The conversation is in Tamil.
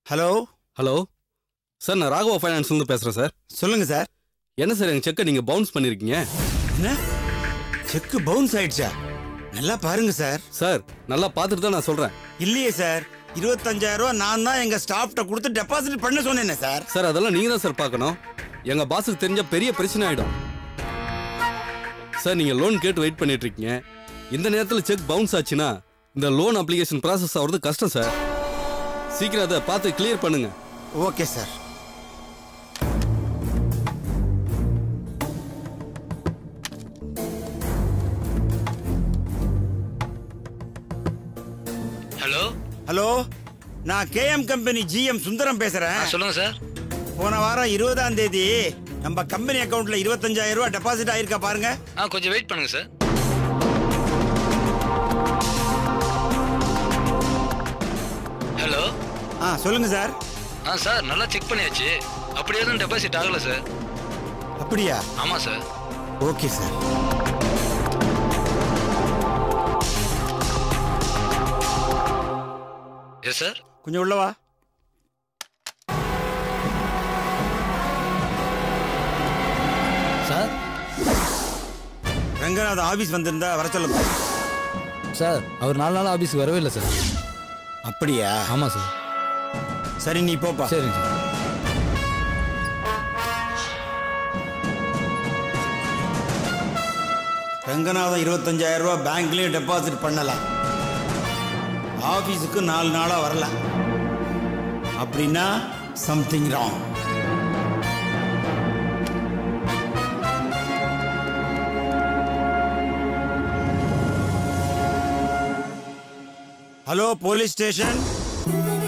ஹலோ ஹலோ சார் நான் ராகவா ஃபைனான்ஸ்லேருந்து பேசுகிறேன் சார் சொல்லுங்க சார் என்ன சார் எங்கள் செக்கை நீங்கள் பவுன்ஸ் பண்ணியிருக்கீங்க என்ன செக்கு பவுன்ஸ் ஆயிடுச்சா நல்லா பாருங்க சார் சார் நல்லா பார்த்துட்டு தான் நான் சொல்கிறேன் இல்லையே சார் இருபத்தஞ்சாயிரம் ரூபா நான் தான் எங்க ஸ்டாஃப்ட்ட கொடுத்து டெபாசிட் பண்ண சொன்னேனே சார் சார் அதெல்லாம் நீங்கள் தான் சார் பார்க்கணும் எங்கள் பாஸுக்கு தெரிஞ்ச பெரிய பிரச்சனை ஆகிடும் சார் நீங்கள் லோன் கேட்டு வெயிட் பண்ணிட்டு இருக்கீங்க இந்த நேரத்தில் செக் பவுன்ஸ் ஆச்சுன்னா இந்த லோன் அப்ளிகேஷன் ப்ராசஸ் ஆகிறது கஷ்டம் சார் சீக்கிரம் அதை பார்த்து கிளியர் பண்ணுங்க ஓகே சார் ஹலோ ஹலோ நான் கேஎம் கம்பெனி ஜிஎம் சுந்தரம் பேசுறேன் சொல்லுங்க சார் போன வாரம் இருபதாம் தேதி நம்ம கம்பெனி அக்கவுண்ட்ல இருபத்தஞ்சாயிரம் ரூபாய் டெபாசிட் ஆயிருக்கா பாருங்க ஆ கொஞ்சம் வெயிட் பண்ணுங்க சார் ஹலோ ஆ சொல்லுங்க சார் ஆ சார் நல்லா செக் பண்ணியாச்சு அப்படி எதுவும் டெபாசிட் ஆகல சார் அப்படியா ஆமாம் sir okay sir yes sir கொஞ்சம் உள்ள வா சார் ரங்கநாதன் ஆபீஸ் வந்திருந்தா வர சொல்லுங்க சார் அவர் நாலு நாள் ஆபீஸ்க்கு வரவே இல்லை சார் அப்படியா ஆமாம் சார் சரி நீ போப்பா சரிங்க சார் ரங்கநாதன் இருபத்தஞ்சாயிரம் ரூபாய் பேங்க்லயும் டெபாசிட் பண்ணலாம் ஆபீஸுக்கு நாலு நாளா வரல அப்படின்னா something wrong hello police station